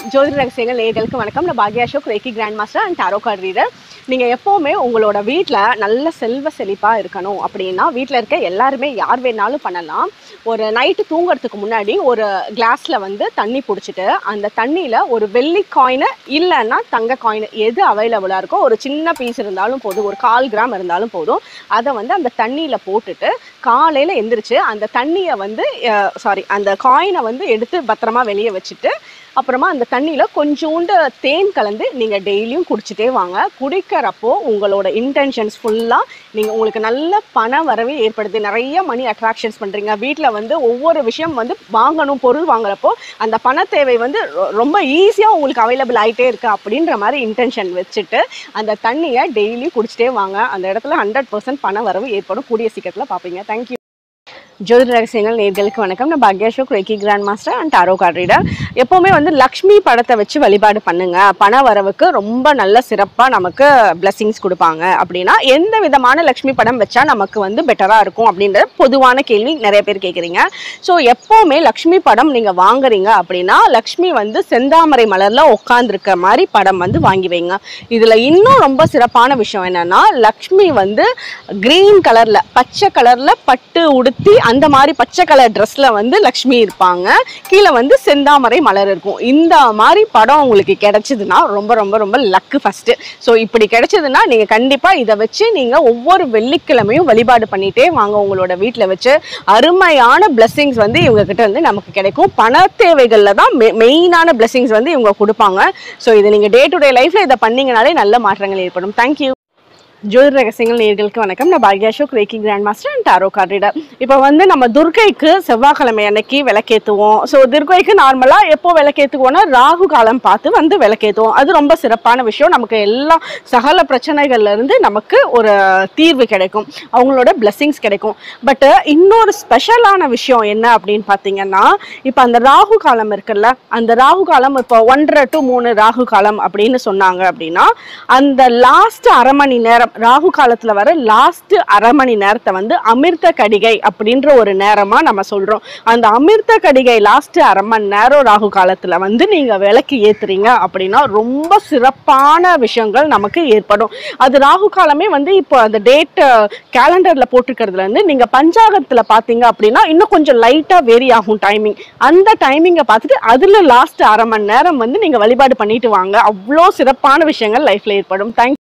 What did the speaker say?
ஜோதிட ரகசியங்கள் நேர்களுக்கு வணக்கம் நான் பாக்யா Ashok reiki grand master and tarot card reader நீங்கள் எப்போவுமே உங்களோட வீட்டில் நல்ல செல்வ செழிப்பாக இருக்கணும் அப்படின்னா வீட்டில் இருக்க எல்லாருமே யார் வேணாலும் பண்ணலாம் ஒரு நைட்டு தூங்குறதுக்கு முன்னாடி ஒரு கிளாஸில் வந்து தண்ணி பிடிச்சிட்டு அந்த தண்ணியில் ஒரு வெள்ளி காயினு இல்லைன்னா தங்க காயின் எது அவைலபிளாக இருக்கோ ஒரு சின்ன பீஸ் இருந்தாலும் போதும் ஒரு கால் கிராம் இருந்தாலும் போதும் அதை வந்து அந்த தண்ணியில் போட்டுட்டு காலையில் எந்திரிச்சு அந்த தண்ணியை வந்து சாரி அந்த காயினை வந்து எடுத்து பத்திரமா வெளியே வச்சுட்டு அப்புறமா அந்த தண்ணியில் கொஞ்சோண்டு தேன் கலந்து நீங்கள் டெய்லியும் குடிச்சிட்டே வாங்க குடிக்கிறப்போ உங்களோட இன்டென்ஷன்ஸ் ஃபுல்லாக நீங்கள் உங்களுக்கு நல்ல பண வரவே ஏற்படுது நிறைய மணி அட்ராக்ஷன்ஸ் பண்ணுறீங்க வீட்டில் வந்து ஒவ்வொரு விஷயம் வந்து வாங்கணும் பொருள் வாங்குறப்போ அந்த பண தேவை வந்து ரொ- ரொம்ப ஈஸியாக உங்களுக்கு அவைலபிள் ஆகிட்டே இருக்கு அப்படின்ற மாதிரி இன்டென்ஷன் வச்சுட்டு அந்த தண்ணியை டெய்லி குடிச்சிட்டே வாங்க அந்த இடத்துல ஹண்ட்ரட் பர்சன்ட் பண வரவு ஏற்படும் கூடிய சீக்கிரத்தில் பார்ப்பீங்க தேங்க்யூ ஜோதிட ரகசியங்கள் நேர்களுக்கு வணக்கம் நான் Bhagya Ashok reiki grand master and tarot card reader எப்போவுமே வந்து லக்ஷ்மி படத்தை வச்சு வழிபாடு பண்ணுங்க பண வரவுக்கு ரொம்ப நல்ல சிறப்பாக நமக்கு blessings கொடுப்பாங்க அப்படின்னா எந்த விதமான லக்ஷ்மி படம் வச்சா நமக்கு வந்து பெட்டராக இருக்கும் அப்படின்ற பொதுவான கேள்வி நிறைய பேர் கேட்குறீங்க ஸோ எப்போவுமே லக்ஷ்மி படம் நீங்கள் வாங்குறீங்க அப்படின்னா லக்ஷ்மி வந்து செந்தாமரை மலரில் உட்காந்துருக்க மாதிரி படம் வந்து வாங்கி வைங்க இதில் இன்னும் ரொம்ப சிறப்பான விஷயம் என்னன்னா லக்ஷ்மி வந்து கிரீன் கலர்ல பச்சை கலர்ல பட்டு உடுத்தி அந்த மாதிரி பச்சை கலர் ட்ரெஸ்ல வந்து லக்ஷ்மி இருப்பாங்க கீழே வந்து செந்தாமரை மலர் இருக்கும் இந்த மாதிரி படம் உங்களுக்கு கிடைச்சதுன்னா ரொம்ப ரொம்ப ரொம்ப லக்கு ஃபர்ஸ்ட் ஸோ இப்படி கிடைச்சதுன்னா நீங்க கண்டிப்பா இதை வச்சு நீங்க ஒவ்வொரு வெள்ளிக்கிழமையும் வழிபாடு பண்ணிட்டே வாங்க உங்களோட வீட்டில் வச்சு அருமையான blessings வந்து இவங்க கிட்ட இருந்து நமக்கு கிடைக்கும் பண தேவைகள்ல தான் மெயினான blessings வந்து இவங்க கொடுப்பாங்க ஸோ இது நீங்க டே டு டே லைஃப்ல இதை பண்ணீங்கனாலே நல்ல மாற்றங்கள் ஏற்படும் தேங்க்யூ ஜோதிட ரகசியங்கள் நேர்களுக்கு வணக்கம் நான் பாக்யா Ashok reiki grand master and tarot card reader இப்போ வந்து நம்ம துர்க்கைக்கு செவ்வாய்க்கிழமை அன்னைக்கு விளக்கேற்றுவோம் ஸோ துர்க்கைக்கு நார்மலாக எப்போ விளக்கேற்றுவோம்னா ராகு காலம் பார்த்து வந்து விளக்கேற்றுவோம் அது ரொம்ப சிறப்பான விஷயம் நமக்கு எல்லா சகல பிரச்சனைகள்ல இருந்து நமக்கு ஒரு தீர்வு கிடைக்கும் அவங்களோட blessings கிடைக்கும் பட் இன்னொரு ஸ்பெஷலான விஷயம் என்ன அப்படின்னு பார்த்தீங்கன்னா இப்போ அந்த ராகு காலம் இருக்குல்ல அந்த ராகு காலம் இப்போ ஒன்றரை டு மூணு ராகு காலம் அப்படின்னு சொன்னாங்க அப்படின்னா அந்த லாஸ்ட் அரை மணி நேரம் ராகு காலத்துல வர லாஸ்ட் அரை மணி நேரத்தை வந்து அமிர்த கடிகை அப்படின்ற ஒரு நேரமா நம்ம சொல்றோம் அந்த அமிர்த கடிகை லாஸ்ட் அரை மணி நேரம் ராகு காலத்துல வந்து நீங்க விளக்கு ஏத்துறீங்க அப்படின்னா ரொம்ப சிறப்பான விஷயங்கள் நமக்கு ஏற்படும் அது ராகு காலமே வந்து இப்போ அந்த டேட் கேலண்டர்ல போட்டிருக்கிறதுல இருந்து நீங்க பஞ்சாங்கத்துல பாத்தீங்க அப்படின்னா இன்னும் கொஞ்சம் லைட்டா வேரி ஆகும் டைமிங் அந்த டைமிங்கை பார்த்துட்டு அதுல லாஸ்ட் அரை மணி நேரம் வந்து நீங்க வழிபாடு பண்ணிட்டு வாங்க அவ்வளோ சிறப்பான விஷயங்கள் லைஃப்ல ஏற்படும் தேங்க்